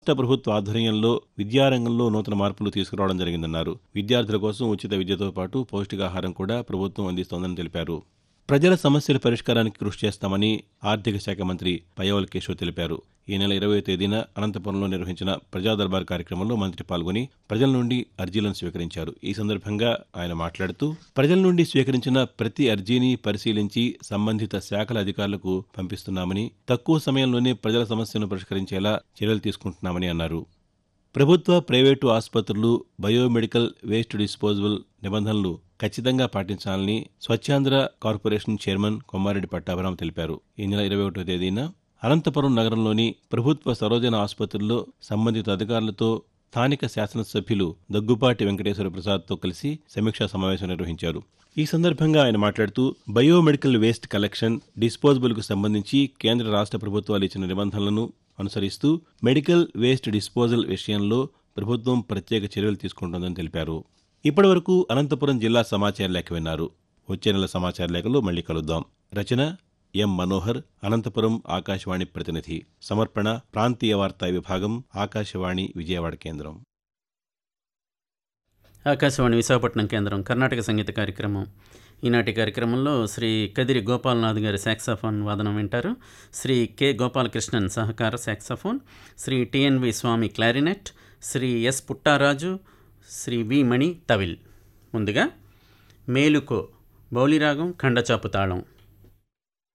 రాష్ట్ర ప్రభుత్వ ఆధ్వర్యంలో విద్యారంగంలో నూతన మార్పులు తీసుకురావడం జరిగిందన్నారు విద్యార్థుల కోసం ఉచిత విద్యతో పాటు పౌష్టికాహారం కూడా ప్రభుత్వం అందిస్తోందని తెలిపారు ప్రజల సమస్యల పరిష్కారానికి కృషి చేస్తామని ఆర్థిక శాఖ మంత్రి పయ్యవల్ కేశవ్ తెలిపారు ఈ నెల ఇరవై తేదీన అనంతపురంలో నిర్వహించిన ప్రజా దర్బార్ కార్యక్రమంలో మంత్రి పాల్గొని ప్రజల నుండి అర్జీలను స్వీకరించారు ఈ సందర్భంగా ఆయన మాట్లాడుతూ ప్రజల నుండి స్వీకరించిన ప్రతి అర్జీని పరిశీలించి సంబంధిత శాఖల అధికారులకు పంపిస్తున్నామని తక్కువ సమయంలోనే ప్రజల సమస్యను పరిష్కరించేలా చర్యలు తీసుకుంటున్నామని అన్నారు ప్రభుత్వ ప్రైవేటు ఆసుపత్రులు బయోమెడికల్ వేస్ట్ డిస్పోజబుల్ నిబంధనలు ఖచ్చితంగా పాటించాలని స్వచ్ఛాంధ్ర కార్పొరేషన్ చైర్మన్ కొమ్మారెడ్డి పట్టాభిరామ్ తెలిపారు ఈ నెల ఇరవై ఒకటో తేదీన అనంతపురం నగరంలోని ప్రభుత్వ సరోజన ఆసుపత్రుల్లో సంబంధిత అధికారులతో స్థానిక శాసనసభ్యులు దగ్గుపాటి వెంకటేశ్వర ప్రసాద్తో కలిసి సమీక్షా సమావేశం నిర్వహించారు ఈ సందర్భంగా ఆయన మాట్లాడుతూ బయోమెడికల్ వేస్ట్ కలెక్షన్ డిస్పోజబుల్కు సంబంధించి కేంద్ర రాష్ట్ర ప్రభుత్వాలు ఇచ్చిన నిబంధనలను అనుసరిస్తూ మెడికల్ వేస్ట్ డిస్పోజల్ విషయంలో ప్రభుత్వం ప్రత్యేక చర్యలు తీసుకుంటోందని తెలిపారు ఇప్పటివరకు అనంతపురం జిల్లా సమాచార లేఖ విన్నారు వచ్చే నెల సమాచార లేఖలో మళ్ళీ కలుద్దాం రచన ఎం మనోహర్ అనంతపురం ఆకాశవాణి ప్రతినిధి సమర్పణ ప్రాంతీయ వార్తా విభాగం ఆకాశవాణి విజయవాడ కేంద్రం ఆకాశవాణి విశాఖపట్నం కేంద్రం కర్ణాటక సంగీత కార్యక్రమం ఈనాటి కార్యక్రమంలో శ్రీ కదిరి గోపాలనాథ్ గారి సాక్సాఫోన్ వాదనం వింటారు శ్రీ కె గోపాలకృష్ణన్ సహకార saxophone Sri T N V Swamy clarinet Sri S Puttaraju Sri V Mani తవిల్ ముందుగా మేలుకో బౌలిరాగం ఖండచాపు తాళం